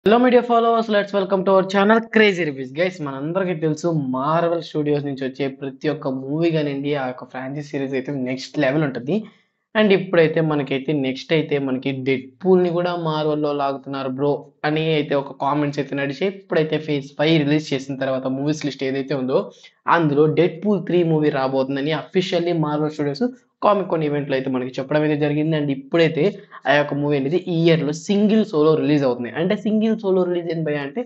Hello media followers let's welcome to our channel crazy reviews guys మనందరికీ తెలుసు Marvel studios నుంచి వచ్చే ప్రతి ఒక్క మూవీ కానివ్వండి ఆ యొక్క ఫ్రాంచైజ్ సిరీస్ అయితే నెక్స్ట్ లెవెల్ ఉంటుంది అండ్ ఇప్పుడైతే మనకైతే నెక్స్ట్ అయితే మనకి డెడ్ పూల్ ని కూడా మార్వెల్లో లాగుతున్నారు బ్రో అని అయితే ఒక కామెంట్స్ అయితే నడిచి ఇప్పుడైతే ఫేజ్ ఫైవ్ రిలీజ్ చేసిన తర్వాత మూవీస్ లిస్ట్ ఏదైతే ఉందో అందులో డెడ్ పూల్ త్రీ మూవీ రాబోతుందని అఫీషియల్లీ మార్వెల్ స్టూడియోస్ కామిక్ కొన్ని ఈవెంట్లో అయితే మనకి చెప్పడం అయితే జరిగింది అండ్ ఇప్పుడైతే ఆ యొక్క మూవీ అనేది ఈ ఇయర్ లో సింగిల్ సోలో రిలీజ్ అవుతుంది అంటే సింగిల్ సోలో రిలీజ్ ఏంటి భయ అంటే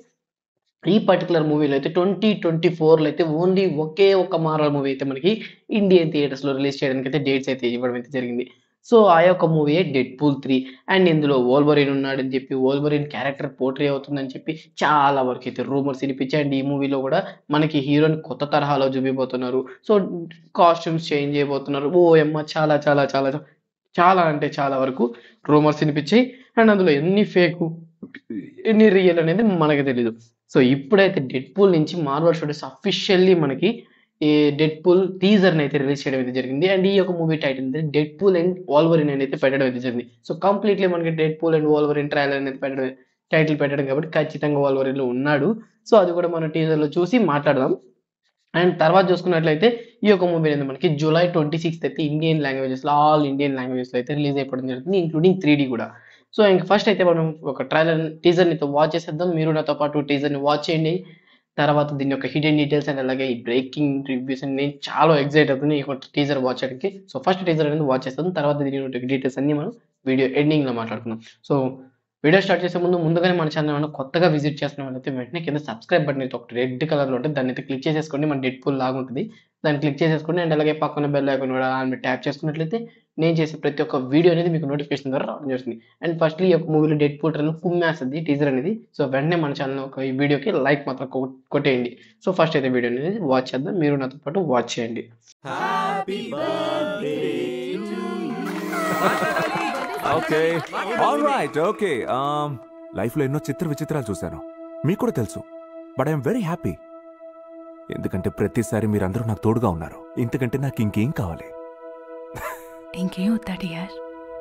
ఈ పర్టికులర్ మూవీలో అయితే ట్వంటీ ట్వంటీ ఫోర్లో అయితే ఓన్లీ ఒకే ఒక మార్వల్ మూవీ అయితే మనకి ఇండియన్ థియేటర్స్లో రిలీజ్ చేయడానికి అయితే డేట్స్ అయితే ఇవ్వడం అయితే జరిగింది సో ఆ యొక్క movie Deadpool three and ఇందులో ఓల్వరిన్ ఉన్నాడని చెప్పి ఓల్వరిన్ క్యారెక్టర్ పోర్ట్రీ అవుతుందని చెప్పి చాలా వరకు అయితే రూమర్స్ వినిపించాయి అండ్ ఈ మూవీలో కూడా మనకి హీరోని కొత్త తరహాలో చూపిపోతున్నారు సో కాస్ట్యూమ్స్ చేంజ్ చేయబోతున్నారు ఓ అమ్మ చాలా చాలా చాలా చాలా అంటే చాలా వరకు రూమర్స్ వినిపించాయి అండ్ అందులో ఎన్ని ఫేక్ ఎన్ని రియల్ అనేది మనకి తెలీదు సో ఇప్పుడైతే డెడ్ పూల్ నుంచి మార్వల్ స్టూడియోస్ అఫీషియల్లీ మనకి ఈ డెడ్ పూల్ టీజర్ని అయితే రిలీజ్ చేయడం అయితే జరిగింది అండ్ ఈ యొక్క మూవీ టైటిల్ అయితే డెడ్ పూల్ అండ్ వాల్వరిన్ అయితే పెట్టడం అయితే జరిగింది సో కంప్లీట్లీ మనకి Deadpool and Wolverine trial అనేది పెట్టడం టైటిల్ పెట్టడం కాబట్టి ఖచ్చితంగా వాల్వరిన్ లో ఉన్నాడు సో అది కూడా మనం టీజర్ లో చూసి మాట్లాడదాం అండ్ తర్వాత చూసుకున్నట్లయితే ఈ యొక్క మూవీ అనేది మనకి జూలై ట్వంటీ సిక్స్త్ అయితే ఇండియన్ లాంగ్వేజెస్లో ఆల్ ఇండియన్ లాంగ్వేజెస్లో అయితే రిలీజ్ అయిపోవడం జరుగుతుంది ఇంక్లూడింగ్ త్రీ కూడా సో ఇంక ఫస్ట్ అయితే మనం ఒక ట్రైలర్ టీజర్ని అయితే వాచ్ చేసేద్దాం మీరు నాతో పాటు టీజర్ని వాచ్ చేయండి తర్వాత దీని యొక్క హిడెన్ డీటెయిల్స్ అండ్ అలాగే ఈ బ్రేకింగ్ రివ్యూస్ అని నేను చాలా ఎక్సైట్ అవుతుంది ఈ టీజర్ వాచ్ చేయడానికి సో ఫస్ట్ టీజర్ అనేది వాచ్ చేస్తాం తర్వాత దీని డీటెయిల్స్ అన్ని మనం వీడియో ఎండింగ్లో మాట్లాడుకుందాం సో వీడియో స్టార్ట్ చేసే ముందు ముందుగానే మన ఛానల్ ఏమైనా కొత్తగా విజిట్ చేసిన వాళ్ళైతే వెంటనే కింద సబ్స్క్రైబ్ బటన్ అయితే ఒకటి రెడ్ కలర్లో ఉంటుంది దాన్ని అయితే క్లిక్ చేసేసుకోండి మన డెడ్ పూల్ లాగా ఉంటుంది దాన్ని క్లిక్ చేసేసుకోండి అండ్ అలాగే పక్కన బెల్ ఐకాన్ కూడా మీరు ట్యాప్ చేసుకున్నట్లయితే నేను చేసే ప్రతి ఒక్క వీడియో అనేది మీకు నోటిఫికేషన్ ద్వారా రావడం జరుగుతుంది అండ్ ఫస్ట్ ఈ యొక్క మూవీలో డెడ్ పూల్ ట్రైలర్ కుమ్మేస్తుంది టీజర్ అనేది సో వెంటనే మన ఛానల్ ఒక ఈ వీడియోకి లైక్ మాత్రం కొ- కొట్టేయండి సో ఫస్ట్ అయితే వీడియో అనేది వాచ్ చేద్దాం మీరు నాతో పాటు వాచ్ చేయండి Happy birthday to okay all right okay లైఫ్లో ఎన్నో చిత్ర విచిత్రాలు చూశాను మీకు కూడా తెలుసు బట్ ఐఎమ్ వెరీ హ్యాపీ ఎందుకంటే ప్రతిసారి మీరందరూ నాకు తోడుగా ఉన్నారు ఇంతకంటే నాకు ఇంకేం కావాలి ఇంకేం వద్దా డియర్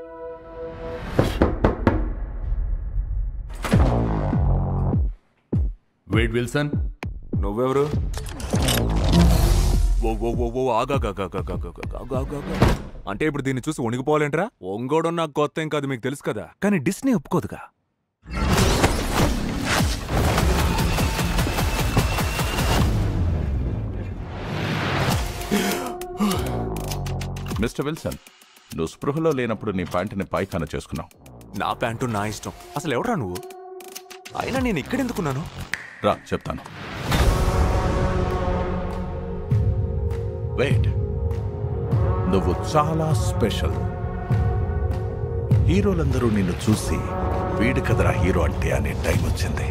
వేడ్ విల్సన్ నువ్వెవరు ఓ ఓ ఓ ఓ ఆగాగాగాగాగాగాగాగాగాగా. అంటే ఇప్పుడు దీన్ని చూసి వణిగిపోవాలంటరా ఒంగోడం నాకు కొత్త ఏం కాదు మీకు తెలుసు కదా కానీ డిస్నీ ఒప్పుకోదుగా మిస్టర్ విల్సన్ నువ్వు స్పృహలో లేనప్పుడు నీ ప్యాంటుని పైఖాన చేసుకున్నావు నా ప్యాంటు నా ఇష్టం అసలు ఎవరా నువ్వు అయినా నేను ఇక్కడెందుకున్నాను రా చెప్తాను వెయిట్ నువ్వు చాలా స్పెషల్ హీరోలందరూ నిన్ను చూసి వీడి కదరా హీరో అంటే అనే టైం వచ్చింది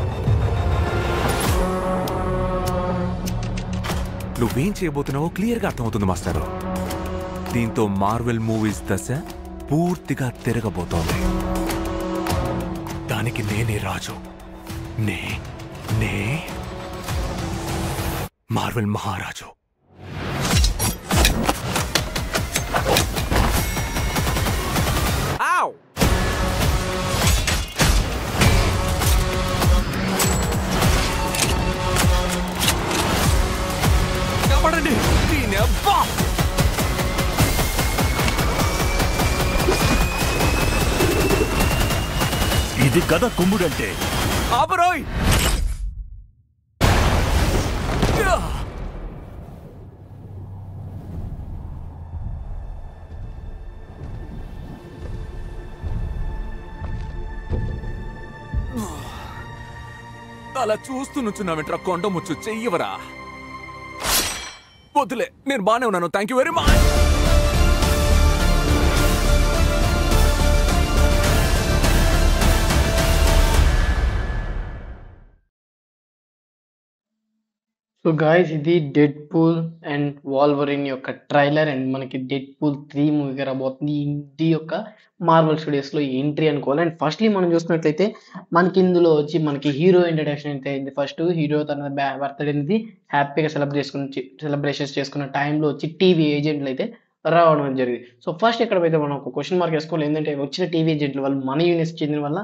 నువ్వేం చేయబోతున్నావో క్లియర్గా అర్థమవుతుంది మాస్టారు దీంతో మార్వెల్ మూవీస్ దశ పూర్తిగా తిరగబోతోంది దానికి నేనే రాజు నే నే మార్వెల్ మహారాజు ఆవ్! కాపాడండి దీని అబ్బా ఇది కథ కుమ్ముడంటే ఆపరోయ్ అలా చూస్తూ నుంచున్నావేంట్రా కొండ ముచ్చు చెయ్యవరా వద్దులే నేను బానే ఉన్నాను thank you very much so guys ఇది డెడ్ పూల్ అండ్ వాల్వరిన్ యొక్క ట్రైలర్ అండ్ మనకి డెడ్ పూల్ త్రీ మూవీగా రాబోతుంది ఇది యొక్క మార్వల్ స్టూడియోస్ లో ఎంట్రీ అనుకోవాలి అండ్ ఫస్ట్లీ మనం చూసినట్లయితే మనకి ఇందులో వచ్చి మనకి హీరో ఇంట్రడక్షన్ అయితే అయింది ఫస్ట్ హీరో తన బర్త్డే అనేది హ్యాపీగా సెలబ్రేట్ చేసుకుని సెలబ్రేషన్స్ చేసుకున్న టైంలో వచ్చి టీవీ ఏజెంట్లు అయితే రావడం అనేది జరిగింది సో ఫస్ట్ ఎక్కడైతే మనం ఒక క్వశ్చన్ మార్క్ వేసుకోవాలి ఏంటంటే వచ్చిన టీవీ ఏజెంట్లు వాళ్ళు మన యూనిట్స్ చెందిన వల్ల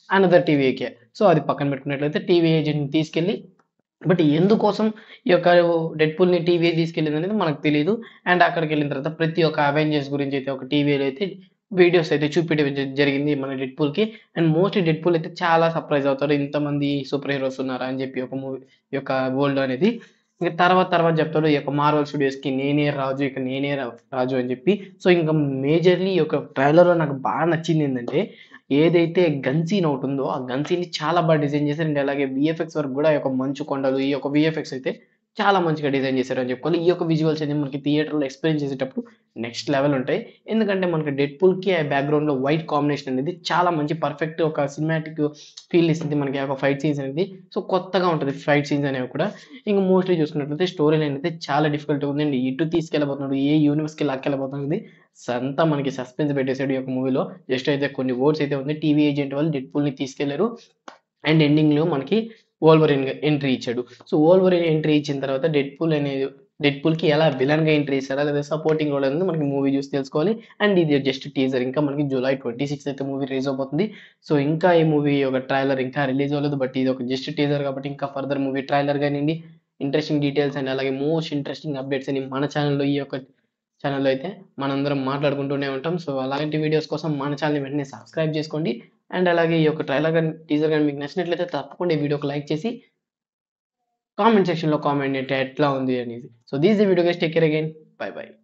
అనదర్ టీవీకే సో అది పక్కన పెట్టుకున్నట్లయితే టీవీ ఏజెంట్ని తీసుకెళ్ళి బట్ ఎందుకోసం ఈ యొక్క డెడ్పూల్ని టీవీ తీసుకెళ్ళింది అనేది మనకు తెలియదు అండ్ అక్కడికి వెళ్ళిన తర్వాత ప్రతి ఒక్క అవెంజర్స్ గురించి అయితే ఒక టీవీలో అయితే వీడియోస్ అయితే చూపించడం జ- జరిగింది మన డెడ్పూల్కి అండ్ మోస్ట్లీ డెడ్పూల్ అయితే చాలా సర్ప్రైజ్ అవుతారు ఇంతమంది సూపర్ హీరోస్ ఉన్నారా అని చెప్పి ఒక మూవీ యొక్క వరల్డ్ అనేది ఇంకా తర్వాత తర్వాత చెప్తాడు ఈ యొక్క మార్వల్ స్టూడియోస్కి నేనే రాజు ఇక నేనే రా- రాజు అని చెప్పి సో ఇంకా మేజర్లీ ఈ యొక్క ట్రైలర్లో నాకు బాగా నచ్చింది ఏంటంటే ఏదైతే గన్ సీన్ ఒకటి ఉందో ఆ గన్ సీన్ ని చాలా బాగా డిజైన్ చేశారు అండ్ అలాగే విఎఫ్ఎక్స్ వరకు కూడా ఈ యొక్క మంచు కొండలు ఈ యొక్క విఎఫ్ఎక్స్ అయితే చాలా మంచిగా డిజైన్ చేశారు అని చెప్పుకోవాలి ఈ యొక్క విజువల్స్ అనేది మనకి థియేటర్లో ఎక్స్పీరియన్స్ చేసేటప్పుడు నెక్స్ట్ లెవెల్ ఉంటాయి ఎందుకంటే మనకి డెడ్ కి ఆ background లో వైట్ కాంబినేషన్ అనేది చాలా మంచి పర్ఫెక్ట్ ఒక సినిమాటిక్ ఫీల్ ఇస్తుంది మనకి ఆ ఒక ఫైట్ సీన్స్ అనేది సో కొత్తగా ఉంటుంది ఫైట్ సీన్స్ అనేవి కూడా ఇంకా మోస్ట్లీ చూసుకున్నట్లయితే స్టోరీ లైన్ అయితే చాలా డిఫికల్ట్ ఉందండి ఇటు తీసుకెళ్ళబోతున్నాడు ఏ యూనివర్స్కి లాక్కెళ్ళబోతుంది అంతా మనకి సస్పెన్స్ పెట్టేసాడు ఈ యొక్క మూవీలో జస్ట్ అయితే కొన్ని వర్డ్స్ అయితే ఉంది టీవీ ఏజెంట్ వాళ్ళు డెడ్ ని తీసుకెళ్లారు అండ్ ఎండింగ్ లో మనకి ఓల్వరిన్ ఎంట్రీ ఇచ్చాడు సో ఓల్వరిన్ ఎంట్రీ ఇచ్చిన తర్వాత డెడ్ పూల్ అనేది డెడ్ కి ఎలా విలన్ గా ఎంట్రీ ఇస్తారా లేదా సపోర్టింగ్ రోల్ అనేది మనకి మూవీ చూసి తెలుసుకోవాలి అండ్ ఇది జస్ట్ టీజర్ ఇంకా మనకి జూలై ట్వంటీ సిక్స్ అయితే మూవీ రిలీజ్ అవబోతుంది సో ఇంకా ఈ మూవీ ఒక ట్రైలర్ ఇంకా రిలీజ్ అవ్వలేదు బట్ ఇది ఒక జస్ట్ టీజర్ కాబట్టి ఇంకా ఫర్దర్ మూవీ ట్రైలర్ కానివ్వండి ఇంట్రెస్టింగ్ డీటెయిల్స్ అండ్ అలాగే మోస్ట్ ఇంట్రెస్టింగ్ అప్డేట్స్ అని మన ఛానల్లో ఈ యొక్క ఛానల్లో అయితే మనందరం మాట్లాడుకుంటూనే ఉంటాం సో అలాంటి వీడియోస్ కోసం మన ఛానల్ వెంటనే సబ్స్క్రైబ్ చేసుకోండి అండ్ అలాగే ఈ యొక్క ట్రైలర్ కానీ టీజర్ కానీ మీకు నచ్చినట్లయితే తప్పకుండా ఈ వీడియోకి లైక్ చేసి కామెంట్ సెక్షన్లో కామెంట్ అంటే ఎట్లా ఉంది అనేది so these the video guys take care again bye by